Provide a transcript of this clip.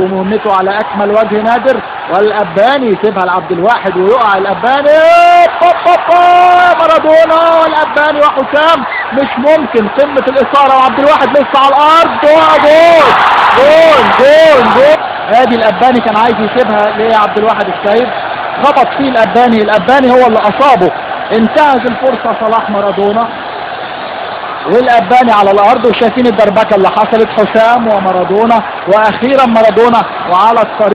ومهمته على اكمل وجه نادر والاباني يسيبها لعبد الواحد ويقع الاباني بوب بوب بوب مارادونا والاباني وحسام مش ممكن قمه الاثاره وعبد الواحد لسه على الارض جول جول جول جول ادي الاباني كان عايز يسيبها لعبد الواحد السيد خبط فيه الاباني الاباني هو اللي اصابه انتهز الفرصه صلاح مارادونا والاباني على الارض وشايفين الدربكه اللي حصلت حسام ومارادونا واخيرا مارادونا وعلى الطريق